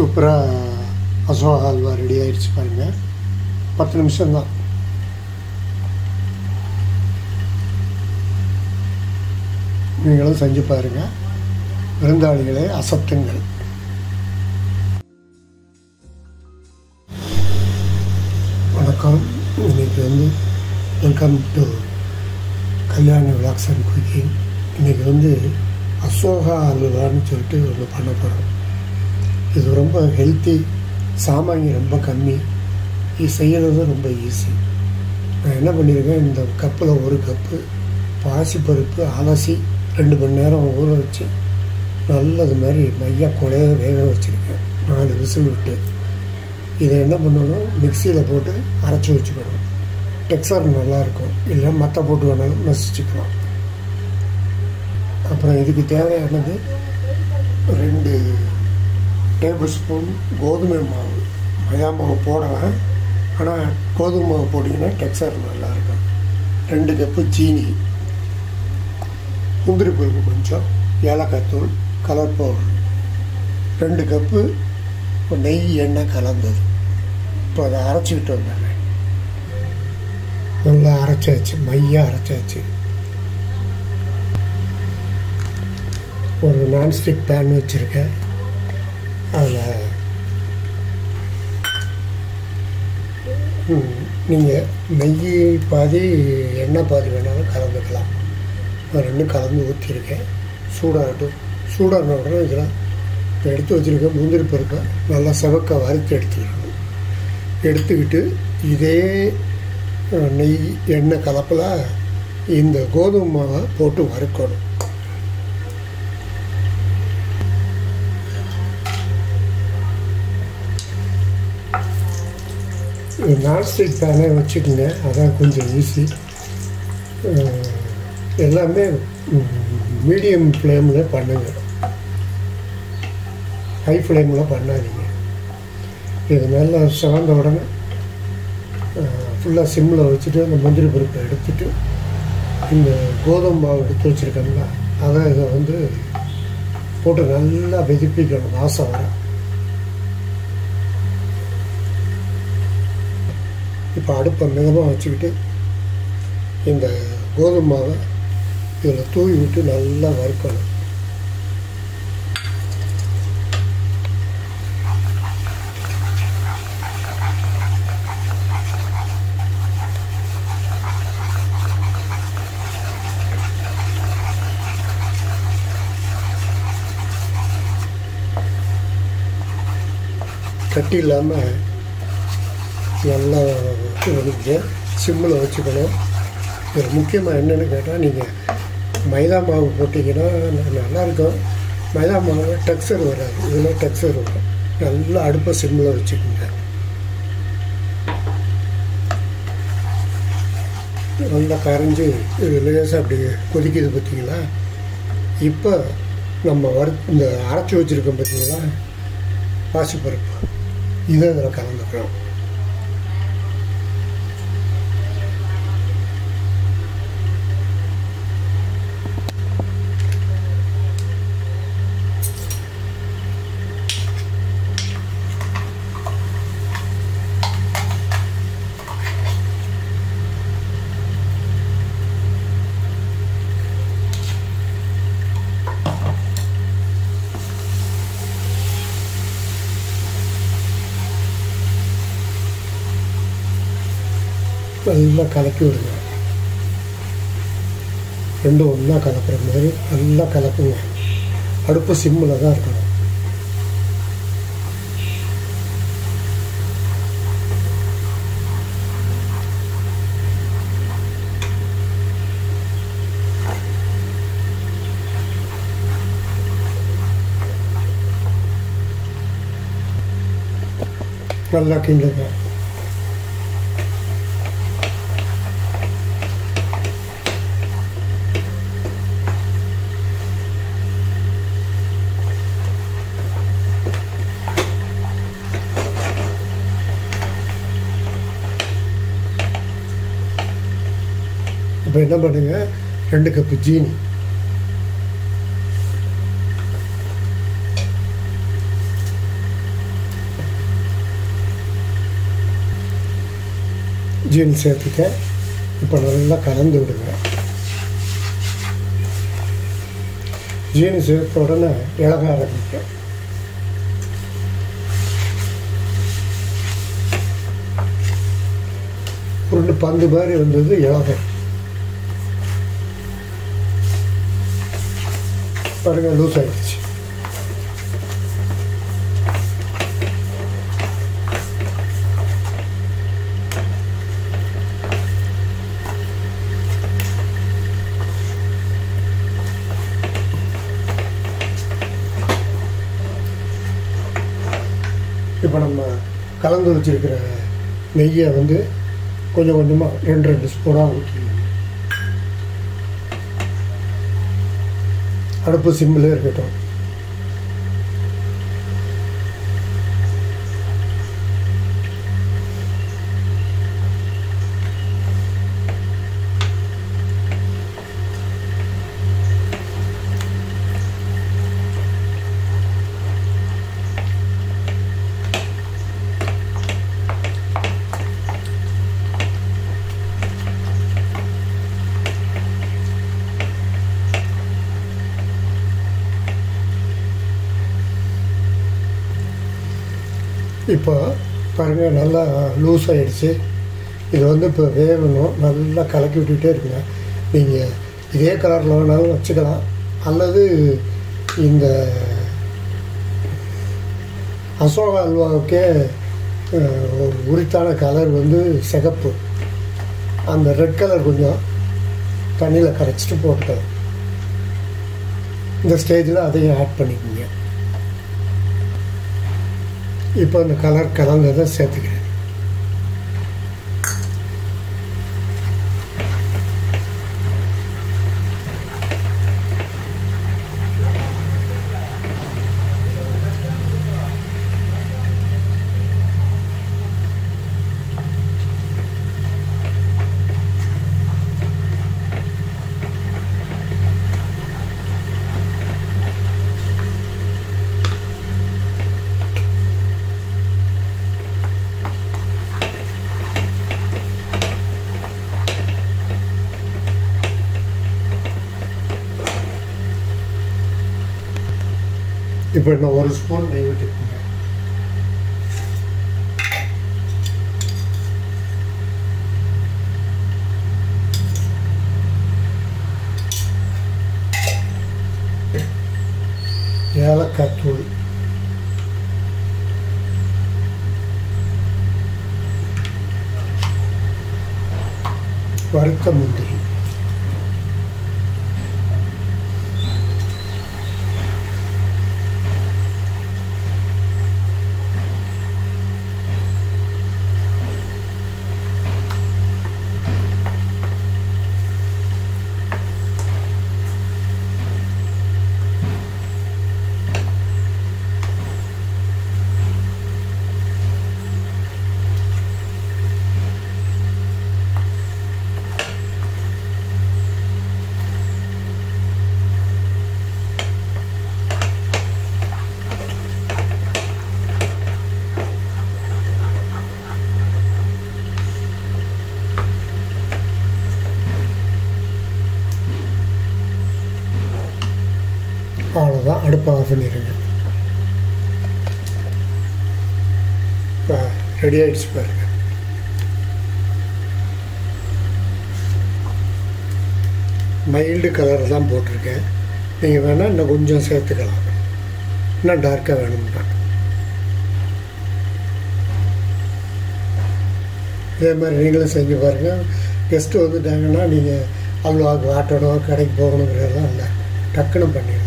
சூப்பராக அசோகா அல்வா ரெடி ஆயிடுச்சு பாருங்கள் பத்து நிமிஷம்தான் நீங்களும் செஞ்சு பாருங்கள் விருந்தாளிகளை அசத்துங்கள் வணக்கம் இன்னைக்கு வந்து welcome to Kalyana vlogs and cooking இன்றைக்கி வந்து அசோகா அல்வான்னு சொல்லிட்டு ஒன்று பண்ண போகிறோம் இது ரொம்ப ஹெல்த்தி சாமானியம் ரொம்ப கம்மி இது செய்கிறது ரொம்ப ஈஸி நான் என்ன பண்ணியிருக்கேன் இந்த கப்பில் ஒரு கப்பு பாசிப்பருப்பு அலசி ரெண்டு மணி நேரம் ஊற வச்சு நல்லது மாதிரி மையா குழைய வேக வச்சுருக்கேன் நாலு விசில் விட்டு இதை என்ன பண்ணணும் மிக்சியில் போட்டு அரைச்சி வச்சுக்கணும் டெக்ஸ்சர் நல்லாயிருக்கும் இல்லை மற்ற போட்டு வேணாலும் நசிச்சுக்கலாம் அப்புறம் இதுக்கு தேவையானது ரெண்டு டேபிள் ஸ்பூன் கோதுமை மாவு மைதா மாவு போடலாம் ஆனால் கோதுமை மாவு போட்டிங்கன்னா டெக்ஸ்சர் நல்லாயிருக்கும் ரெண்டு கப்பு சீனி முந்திரி பருப்பு கொஞ்சம் ஏலக்காய் தூள் கலர் பவுடர் ரெண்டு கப்பு நெய் எண்ணெய் கலந்தது இப்போ அதை அரைச்சிக்கிட்டு வந்தாங்க நல்லா அரைச்சாச்சு மையாக அரைச்சாச்சு ஒரு நான்ஸ்டிக் பேன் வச்சுருக்கேன் அதில் நீங்கள் நெய் பாதி எண்ணெய் பாதி வேணாலும் கலந்துக்கலாம் நான் ரெண்டும் கலந்து ஊற்றிருக்கேன் சூடாகட்டும் சூடான உடனே இதெல்லாம் இப்போ எடுத்து வச்சுருக்கேன் முந்திரி பருப்பை நல்லா செவக்க வறுத்து எடுத்துக்கணும் எடுத்துக்கிட்டு இதே நெய் எண்ணெய் கலப்பில் இந்த கோதுமை மாவை போட்டு வறுக்கணும் நான்ஸ்டிக் பேனே வச்சுக்கோங்க அதான் கொஞ்சம் ஈஸி எல்லாமே மீடியம் ஃப்ளேமில் பண்ணுங்க ஹை ஃப்ளேமில் பண்ணாதீங்க இது நல்லா சிவந்த உடனே ஃபுல்லாக சிம்மில் வச்சுட்டு அந்த முந்திரி பருப்பை எடுத்துட்டு இந்த கோதுமை மாவு எடுத்து வச்சுருக்கோம்ல அதை இதை வந்து போட்டு நல்லா வெதுப்பிக்கணும் வாசம் வர இப்போ அடுப்பை மிதமாக வச்சுக்கிட்டு இந்த கோதுமை மாவை இதில் தூவி விட்டு நல்லா வறுக்கணும் கட்டி இல்லாமல் நல்லா வந்து சிம்மில் வச்சுக்கணும் இதில் முக்கியமாக என்னென்னு கேட்டால் நீங்கள் மைதா மாவு போட்டிங்கன்னா நல்லாயிருக்கும் மைதா மாவு டெக்ஸ்சர் வராது இதில் டெக்ஸ்சர் வரும் நல்லா அடுப்பை சிம்மில் வச்சுக்கோங்க நல்லா கரைஞ்சி இது லேசாக அப்படி கொதிக்குது பார்த்தீங்களா இப்போ நம்ம வறு இந்த அரைச்சி வச்சுருக்கோம் பார்த்தீங்களா பாசிப்பருப்பு இதை இதில் கலந்துக்கிறோம் நல்லா கலக்கி விடுங்க ரெண்டும் ஒன்றா கலக்கிற மாதிரி நல்லா கலக்குங்க அடுப்பு சிம்மில் தான் இருக்கணும் நல்லா கிண்டுங்க இப்போ என்ன பண்ணுங்க ரெண்டு கப்பு ஜீனி ஜீன் சேர்த்துட்டேன் இப்போ நல்லா கலந்து விடுங்க ஜீனி சேர்த்த உடனே இழக ஆரம்பிக்கும் உருண்டு பந்து மாதிரி வந்தது இழகை பாருங்க லூஸ் ஆகிடுச்சு இப்போ நம்ம கலந்து வச்சிருக்கிற நெய்யை வந்து கொஞ்சம் கொஞ்சமாக ரெண்டு ரெண்டு ஸ்பூனாக ஊற்றிக்கணும் அடுப்பு சிம்மில் இருக்கட்டும் இப்போ பாருங்கள் நல்லா லூஸ் ஆகிடுச்சு இது வந்து இப்போ வேகணும் நல்லா கலக்கி விட்டுக்கிட்டே இருக்குங்க நீங்கள் இதே கலரில் வேணாலும் வச்சுக்கலாம் அல்லது இந்த அசோகா அல்வாவுக்கே அஹ், ஒரு உரித்தான கலர் வந்து சிகப்பு அந்த ரெட் கலர் கொஞ்சம் தண்ணியில் கரைச்சிட்டு போட்டுக்கலாம் இந்த ஸ்டேஜில் அதையும் ஆட் பண்ணிக்கோங்க இப்போ அந்த கலர் கலந்ததை சேர்த்துக்கிறேன் இப்போ இன்னும் ஒரு ஸ்பூன் நெய் விட்டுக்கோங்க ஏலக்காய் தூள் வறுத்த முந்திரி அவ்வளோதான் அடுப்பை ஆஃப் பண்ணிடுங்க இப்போ ரெடி ஆகிடுச்சு பாருங்க மைல்டு கலர் தான் போட்டிருக்கேன் நீங்கள் வேணால் இன்னும் கொஞ்சம் சேர்த்துக்கலாம் இன்னும் டார்க்காக வேணும்னா இதே மாதிரி நீங்களும் செஞ்சு பாருங்கள் கெஸ்ட்டு வந்துட்டாங்கன்னா நீங்கள் அல்வாவுக்கு ஆட்டணும் கடைக்கு போகணுங்கிறதெல்லாம் இல்லை டக்குன்னு பண்ணிடலாம்